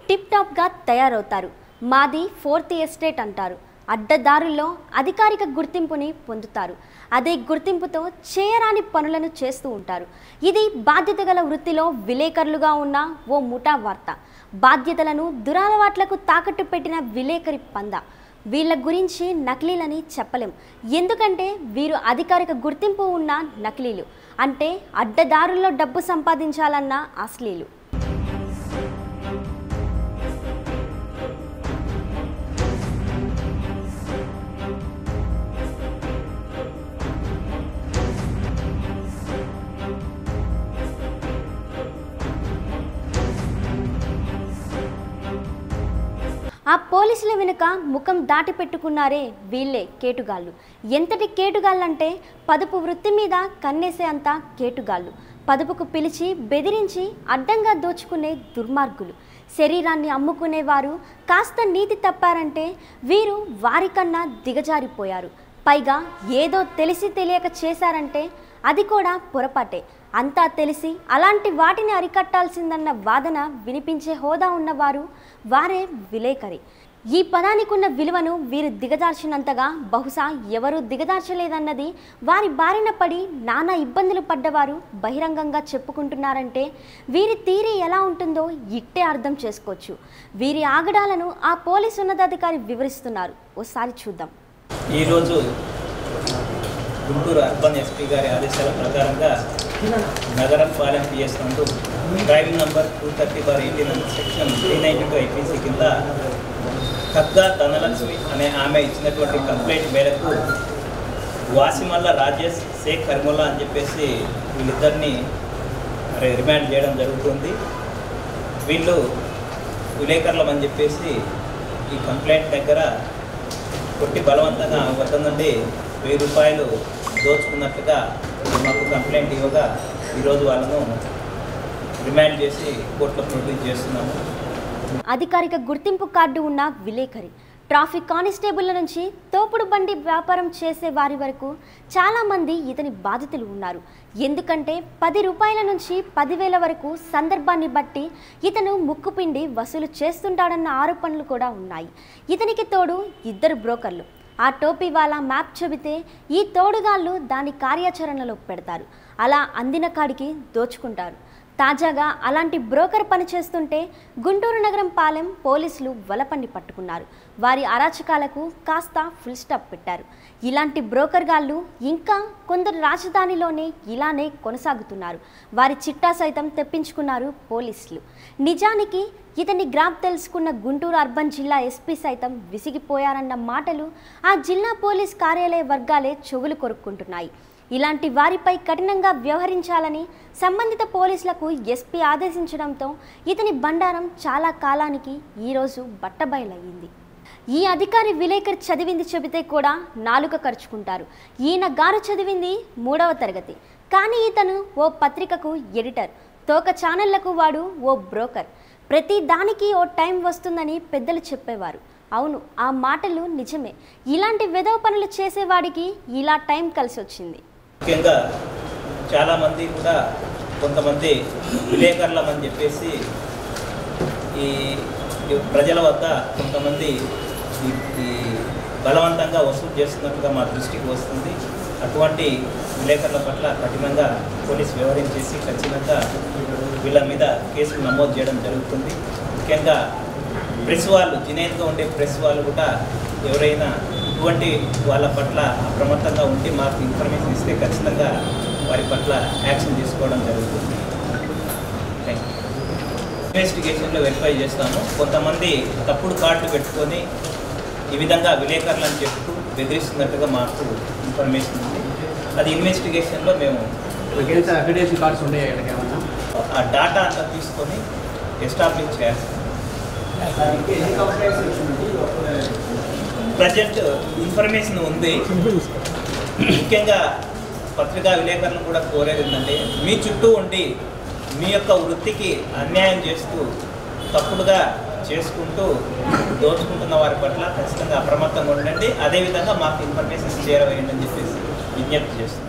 tip టాప్గా తయారవుతారు మాది fourth estate అంటారు అడ్డదారుల్లో అధికారిక గుర్తింపుని పొందుతారు అదే గుర్తింపుతో చేయరాని పనులను చేస్తూ ఉంటారు ఇది బాధ్యత గల వృత్తిలో విలేకరులుగా ఉన్న ఓ ముఠా వార్త బాధ్యతలను దురలవాట్లకు తాకట్టు పెట్టిన విలేకరి పంద వీళ్ళ గురించి నకిలీలని చెప్పలేం ఎందుకంటే వీరు అధికారిక గుర్తింపు ఉన్న నకిలీలు అంటే అడ్డదారుల్లో డబ్బు సంపాదించాలన్న అశ్లీలు ఆ పోలీసుల వెనుక ముఖం దాటి పెట్టుకున్నారే వీళ్ళే కేటుగాళ్ళు ఎంతటి కేటుగాళ్ళంటే పదుపు వృత్తి మీద కన్నేసే అంత కేటుగాళ్ళు పదుపుకు పిలిచి బెదిరించి అడ్డంగా దోచుకునే దుర్మార్గులు శరీరాన్ని అమ్ముకునేవారు కాస్త నీతి తప్పారంటే వీరు వారికన్నా దిగజారిపోయారు పైగా ఏదో తెలిసి తెలియక చేశారంటే అది కూడా పొరపాటే అంతా తెలిసి అలాంటి వాటిని అరికట్టాల్సిందన్న వాదన వినిపించే హోదా ఉన్నవారు వారే విలేకరి ఈ పదానికి ఉన్న విలువను వీరు దిగజార్చినంతగా బహుశా ఎవరూ దిగజార్చలేదన్నది వారి బారిన పడి నానా ఇబ్బందులు పడ్డవారు బహిరంగంగా చెప్పుకుంటున్నారంటే వీరి తీరి ఎలా ఉంటుందో ఇట్టే అర్థం చేసుకోవచ్చు వీరి ఆగడాలను ఆ పోలీసు ఉన్నతాధికారి వివరిస్తున్నారు ఓసారి చూద్దాం ఈరోజు గుంటూరు అర్బన్ ఎస్పీ గారి ఆదేశాల ప్రకారంగా నగరం పాలెం పిఎస్ నందు drive number two thirty bar eighteen section three ninety two IPC కింద కగ్గా ధనలక్ష్మి అనే ఆమె ఇచ్చినటువంటి కంప్లైంట్ మేరకు వాసిమల్ల రాజేష్ షేక్ కర్ముల్లా అని చెప్పేసి వీళ్ళిద్దరిని మరి రిమాండ్ చేయడం జరుగుతుంది వీళ్ళు విలేకరులం అని చెప్పేసి ఈ కంప్లైంట్ దగ్గర కొట్టి బలవంతంగా ఆమె వద్ద నుండి వెయ్యి రూపాయలు దోచుకున్నట్లుగా మాకు కంప్లైంట్ ఇవ్వగా ఈరోజు వాళ్ళను రిమాండ్ చేసి కోర్టులో ప్రొడ్యూస్ చేస్తున్నాము అధికారిక గుర్తింపు కార్డు ఉన్న విలేకరి ట్రాఫిక్ కానిస్టేబుల్ల నుంచి తోపుడు బండి వ్యాపారం చేసే వారి వరకు చాలామంది ఇతని బాధితులు ఉన్నారు ఎందుకంటే పది రూపాయల నుంచి పదివేల వరకు సందర్భాన్ని బట్టి ఇతను ముక్కుపిండి వసూలు చేస్తుంటాడన్న ఆరోపణలు కూడా ఉన్నాయి ఇతనికి తోడు ఇద్దరు బ్రోకర్లు ఆ టోపీ వాళ్ళ మ్యాప్ చెబితే ఈ తోడుగాళ్ళు దాని కార్యాచరణలో పెడతారు అలా అందిన కాడికి దోచుకుంటారు తాజాగా అలాంటి బ్రోకర్ పనిచేస్తుంటే గుంటూరు నగరం పాలెం పోలీసులు వలపండి పట్టుకున్నారు వారి అరాచకాలకు కాస్త ఫుల్ స్టాప్ పెట్టారు ఇలాంటి బ్రోకర్ గాళ్ళు ఇంకా కొందరు రాజధానిలోనే ఇలానే కొనసాగుతున్నారు వారి చిట్టా సైతం తెప్పించుకున్నారు పోలీసులు నిజానికి ఇతని గ్రాప్ తెలుసుకున్న గుంటూరు అర్బన్ జిల్లా ఎస్పీ సైతం విసిగిపోయారన్న మాటలు ఆ జిల్లా పోలీస్ కార్యాలయ వర్గాలే చెవులు కొరుక్కుంటున్నాయి ఇలాంటి వారిపై కఠినంగా వ్యవహరించాలని సంబంధిత పోలీసులకు ఎస్పీ ఆదేశించడంతో ఇతని బండారం చాలా కాలానికి ఈరోజు బట్టబయలయ్యింది ఈ అధికారి విలేకరి చదివింది చెబితే కూడా నాలుక ఖర్చుకుంటారు ఈయన గారు చదివింది మూడవ తరగతి కానీ ఇతను ఓ పత్రికకు ఎడిటర్ తోక ఛానళ్లకు వాడు ఓ బ్రోకర్ ప్రతి దానికి ఓ టైం వస్తుందని పెద్దలు చెప్పేవారు అవును ఆ మాటలు నిజమే ఇలాంటి వెధవ పనులు చేసేవాడికి ఇలా టైం కలిసి వచ్చింది ముఖ్యంగా చాలామంది కూడా కొంతమంది విలేకరులం అని చెప్పేసి ఈ ఈ ప్రజల వద్ద కొంతమంది ఈ ఈ బలవంతంగా వసూలు చేస్తున్నట్టుగా మా దృష్టికి వస్తుంది అటువంటి విలేకరుల పట్ల కఠినంగా పోలీసు వ్యవహరించేసి ఖచ్చితంగా వీళ్ళ మీద కేసులు నమోదు చేయడం జరుగుతుంది ముఖ్యంగా ప్రెస్ వాళ్ళు జినేన్గా ఉండే ప్రెస్ వాళ్ళు కూడా ఎవరైనా ఇటువంటి వాళ్ళ పట్ల అప్రమత్తంగా ఉంటే మాకు ఇన్ఫర్మేషన్ ఇస్తే ఖచ్చితంగా వారి పట్ల యాక్షన్ తీసుకోవడం జరుగుతుంది థ్యాంక్ యూ ఇన్వెస్టిగేషన్లో వెరిఫై చేస్తాము కొంతమంది తప్పుడు కార్డులు పెట్టుకొని ఈ విధంగా విలేకరులను చెప్తూ బెదిరిస్తున్నట్టుగా మాకు ఇన్ఫర్మేషన్ ఉంది అది ఇన్వెస్టిగేషన్లో మేము మిగతా అఫిడేషన్ కార్డ్స్ ఉన్నాయి ఇక్కడ ఏమన్నా ఆ డాటా అంతా తీసుకొని ఎస్టాబ్లిష్ చేస్తాం ప్రజెంట్ ఇన్ఫర్మేషన్ ఉంది ముఖ్యంగా పత్రికా విలేకరులను కూడా కోరేది ఏంటంటే మీ చుట్టూ ఉండి మీ యొక్క వృత్తికి అన్యాయం చేస్తూ తప్పుడుగా చేసుకుంటూ దోచుకుంటున్న వారి పట్ల ఖచ్చితంగా అప్రమత్తంగా ఉండండి అదేవిధంగా మాకు ఇన్ఫర్మేషన్ చేరవేయండి అని చెప్పేసి విజ్ఞప్తి చేస్తున్నాం